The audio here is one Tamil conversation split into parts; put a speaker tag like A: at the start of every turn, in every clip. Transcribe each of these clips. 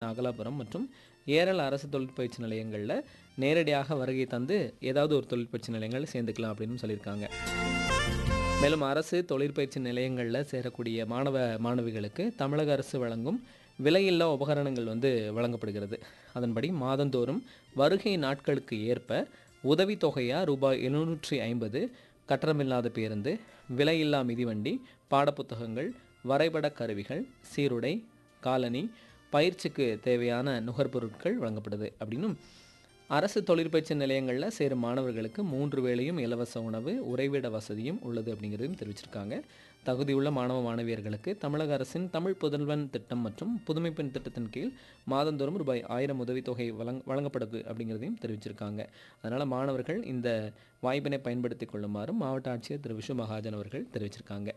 A: நாகலாபுரம் மற்றும் ஏரல் அரசு தொழிற்பயிற்சி நிலையங்களில் நேரடியாக வருகை தந்து ஏதாவது ஒரு தொழிற்பயிற்சி நிலையங்களில் சேர்ந்துக்கலாம் அப்படின்னு சொல்லியிருக்காங்க மேலும் அரசு தொழிற்பயிற்சி நிலையங்களில் சேரக்கூடிய மாணவ மாணவிகளுக்கு தமிழக அரசு வழங்கும் விலையில்லா உபகரணங்கள் வந்து வழங்கப்படுகிறது அதன்படி மாதந்தோறும் வருகை நாட்களுக்கு ஏற்ப உதவித்தொகையாக ரூபாய் எழுநூற்றி ஐம்பது கட்டணமில்லாத பேருந்து விலையில்லா மிதிவண்டி பாடப்புத்தகங்கள் வரைபட கருவிகள் சீருடை காலணி பயிற்சிக்கு தேவையான நுகர்பொருட்கள் வழங்கப்படுது அப்படின்னும் அரசு தொழிற்பயிற்சி நிலையங்களில் சேரும் மாணவர்களுக்கு மூன்று வேளையும் இலவச உணவு உறைவிட வசதியும் உள்ளது அப்படிங்கிறதையும் தெரிவிச்சிருக்காங்க தகுதியுள்ள மாணவ மாணவியர்களுக்கு தமிழக அரசின் தமிழ் புதல்வன் திட்டம் மற்றும் புதுமை பெண் திட்டத்தின் கீழ் மாதந்தோறும் ரூபாய் ஆயிரம் உதவித்தொகை வழங் வழங்கப்படுது அப்படிங்கிறதையும் தெரிவிச்சிருக்காங்க அதனால் மாணவர்கள் இந்த வாய்ப்பினை பயன்படுத்தி கொள்ளுமாறும் மாவட்ட ஆட்சியர் திரு விஷு மகாஜன் அவர்கள் தெரிவிச்சிருக்காங்க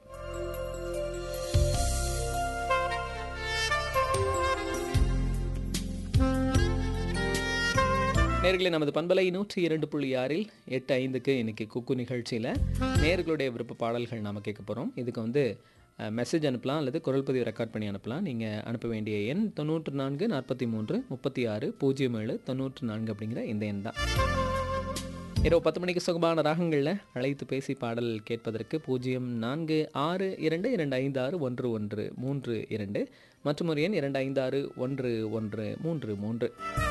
A: நேர்களை நமது பண்பலை நூற்றி இரண்டு புள்ளி ஆறில் எட்டு ஐந்துக்கு இன்னைக்கு குக்கு நிகழ்ச்சியில் நேர்களுடைய விருப்ப பாடல்கள் நாம் கேட்க போகிறோம் இதுக்கு வந்து மெசேஜ் அனுப்பலாம் அல்லது குரல் பதிவு ரெக்கார்ட் பண்ணி அனுப்பலாம் நீங்கள் அனுப்ப வேண்டிய எண் தொண்ணூற்று நான்கு நாற்பத்தி மூன்று முப்பத்தி ஆறு பூஜ்ஜியம் ஏழு தொண்ணூற்று நான்கு அப்படிங்கிற இந்த எண் தான் இரவு பத்து மணிக்கு சுகமான ராகங்களில் அழைத்து பேசி பாடல் கேட்பதற்கு பூஜ்ஜியம் நான்கு ஆறு இரண்டு இரண்டு ஐந்து ஆறு ஒன்று ஒன்று மூன்று இரண்டு மற்றும் ஒரு எண் இரண்டு ஐந்து ஆறு ஒன்று ஒன்று மூன்று மூன்று